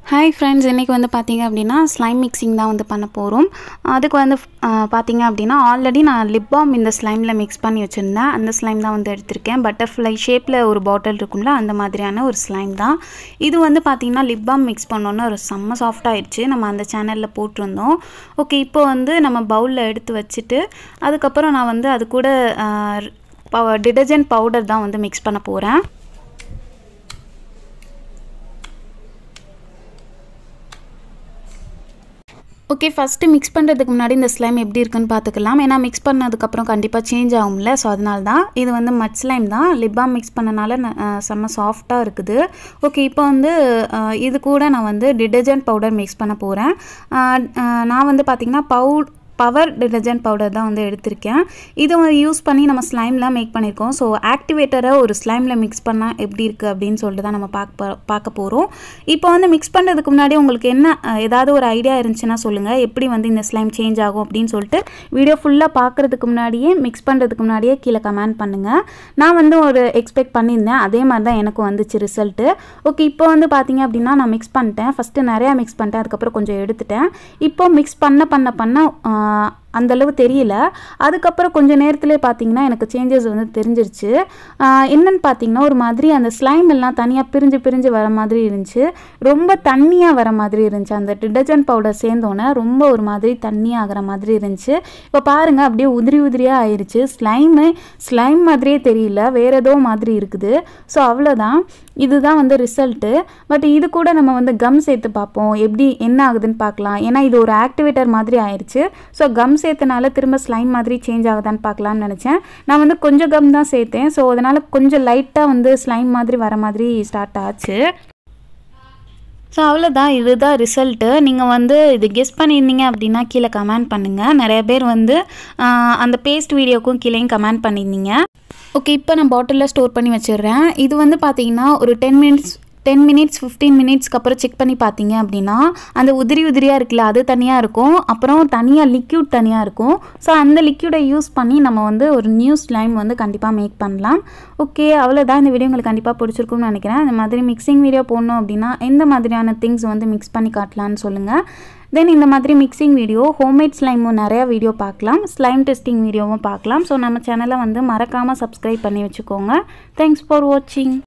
hi friends இன்றைக்கி வந்து பார்த்தீங்க அப்படின்னா ஸ்லைம் மிக்சிங் தான் வந்து பண்ண போகிறோம் அதுக்கு வந்து ஆஹ், பார்த்தீங்க அப்படின்னா ஆல்ரெடி நான் லிப் பாம் இந்த ஸ்லைமில் மிக்ஸ் பண்ணி வச்சுருந்தேன் அந்த ஸ்லைம் தான் வந்து எடுத்திருக்கேன் பட்டர்ஃப்ளை ஷேப்பில் ஒரு பாட்டில் இருக்கும்ல அந்த மாதிரியான ஒரு ஸ்லைம் தான் இது வந்து பார்த்தீங்கன்னா லிப் பாம் மிக்ஸ் பண்ணோன்னே ஒரு செம்ம சாஃப்டாகிடுச்சு நம்ம அந்த சேனலில் போட்டிருந்தோம் ஓகே இப்போ வந்து நம்ம பவுலில் எடுத்து வச்சுட்டு அதுக்கப்புறம் நான் வந்து அது கூட டிடர்ஜென்ட் பவுடர் தான் வந்து மிக்ஸ் பண்ண போகிறேன் ஓகே ஃபஸ்ட்டு மிக்ஸ் பண்ணுறதுக்கு முன்னாடி இந்த ஸ்லைம் எப்படி இருக்குன்னு பார்த்துக்கலாம் ஏன்னா மிக்ஸ் பண்ணதுக்கப்புறம் கண்டிப்பாக சேஞ்ச் ஆகும்ல ஸோ அதனால தான் இது வந்து மட் ஸ்லைம் தான் லிப்பாம் மிக்ஸ் பண்ணனால ந- அஹ் செம்ம சாஃப்டாக இருக்குது ஓகே இப்போ வந்து அஹ் இது கூட நான் வந்து டிடர்ஜென்ட் பவுடர் மிக்ஸ் பண்ண போகிறேன் நான் வந்து பார்த்திங்கன்னா பவுட் பவர் டிடர்ஜென்ட் பவுடர் தான் வந்து எடுத்திருக்கேன் இதை யூஸ் பண்ணி நம்ம ஸ்லைம்லாம் மேக் பண்ணியிருக்கோம் ஸோ ஆக்டிவேட்டரை ஒரு ஸ்லைமில் மிக்ஸ் பண்ணால் எப்படி இருக்குது அப்படின்னு சொல்லிட்டு தான் நம்ம பார்க்க போ- பார்க்க போகிறோம் இப்போ வந்து மிக்ஸ் பண்ணுறதுக்கு முன்னாடி உங்களுக்கு என்ன அஹ், ஏதாவது ஒரு ஐடியா இருந்துச்சுன்னா சொல்லுங்கள் எப்படி வந்து இந்த ஸ்லைம் சேஞ்ச் ஆகும் அப்படின்னு சொல்லிட்டு வீடியோ ஃபுல்லாக பார்க்குறதுக்கு முன்னாடியே மிக்ஸ் பண்ணுறதுக்கு முன்னாடியே கீழே கமெண்ட் பண்ணுங்கள் நான் வந்து ஒரு எக்ஸ்பெக்ட் பண்ணியிருந்தேன் அதே மாதிரி தான் எனக்கும் வந்துச்சு ரிசல்ட்டு ஓகே இப்போ வந்து பார்த்தீங்க அப்படின்னா நான் மிக்ஸ் பண்ணிட்டேன் ஃபஸ்ட்டு நிறையா மிக்ஸ் பண்ணிட்டேன் அதுக்கப்புறம் கொஞ்சம் எடுத்துட்டேன் இப்போ மிக்ஸ் பண்ண பண்ண பண்ண ஆஹ், அந்த அளவு தெரியல அதுக்கப்புறம் கொஞ்ச நேரத்துலேயே பார்த்தீங்கன்னா எனக்கு சேஞ்சஸ் வந்து தெரிஞ்சிருச்சு ஆஹ், என்னன்னு பார்த்தீங்கன்னா ஒரு மாதிரி அந்த ஸ்லைம் எல்லாம் தனியாக பிரிஞ்சு பிரிஞ்சு வர மாதிரி இருந்துச்சு ரொம்ப தண்ணியாக வர மாதிரி இருந்துச்சு அந்த டிடர்ஜென்ட் பவுடர் சேர்ந்தோன்னே ரொம்ப ஒரு மாதிரி தண்ணியாக ஆகிற மாதிரி இருந்துச்சு இப்போ பாருங்கள் அப்படியே உதிரி உதிரியாக ஆயிடுச்சு ஸ்லைமு ஸ்லைம் மாதிரியே தெரியல வேற ஏதோ மாதிரி இருக்குது ஸோ அவ்வளோதான் இதுதான் வந்து ரிசல்ட்டு பட் இது கூட நம்ம வந்து கம் சேர்த்து பார்ப்போம் எப்படி என்ன ஆகுதுன்னு பார்க்கலாம் ஏன்னா இது ஒரு ஆக்டிவேட்டர் மாதிரி ஆயிடுச்சு ஸோ கம் சேர்த்தனால திரும்ப ஸ்லைம் மாதிரி சேஞ்ச் ஆகுதான்னு பார்க்கலாம்னு நினச்சேன் நான் வந்து கொஞ்சம் கம் தான் சேர்த்தேன் ஸோ அதனால் கொஞ்சம் லைட்டாக வந்து ஸ்லைம் மாதிரி வர மாதிரி ஸ்டார்ட் ஆச்சு ஸோ அவ்வளோதான் இதுதான் ரிசல்ட்டு நீங்கள் வந்து இது கெஸ் பண்ணியிருந்தீங்க அப்படின்னா கீழே கமெண்ட் பண்ணுங்கள் நிறைய பேர் வந்து ஆஹ், அந்த பேஸ்ட் வீடியோக்கும் கீழேயும் கமெண்ட் பண்ணியிருந்தீங்க ஓகே இப்போ நான் பாட்டிலில் ஸ்டோர் பண்ணி வச்சிடுறேன் இது வந்து பார்த்தீங்கன்னா ஒரு ten minutes ten minutes fifteen மினிட்ஸ்க்கு அப்புறம் செக் பண்ணி பார்த்தீங்க அப்படின்னா அந்த உதிரி உதிரியாக இருக்குல்ல அது தனியாக இருக்கும் அப்புறம் தனியாக லிக்யூட் தனியாக இருக்கும் ஸோ அந்த லிக்யூடை யூஸ் பண்ணி நம்ம வந்து ஒரு நியூ ஸ்லைம் வந்து கண்டிப்பாக மேக் பண்ணலாம் ஓகே அவ்வளோதான் இந்த வீடியோ உங்களுக்கு கண்டிப்பாக பிடிச்சிருக்கும்னு நினைக்கிறேன் இந்த மாதிரி மிக்சிங் வீடியோ போடணும் அப்படின்னா எந்த மாதிரியான திங்ஸ் வந்து மிக்ஸ் பண்ணி காட்டலான்னு சொல்லுங்கள் தென் இந்த மாதிரி மிக்சிங் வீடியோ ஹோம்மேட் ஸ்லைமும் நிறையா வீடியோ பார்க்கலாம் ஸ்லைம் டெஸ்டிங் வீடியோவும் பார்க்கலாம் ஸோ நம்ம சேனலை வந்து மறக்காமல் சப்ஸ்கிரைப் பண்ணி வச்சுக்கோங்க தேங்க்ஸ் ஃபார் வாட்சிங்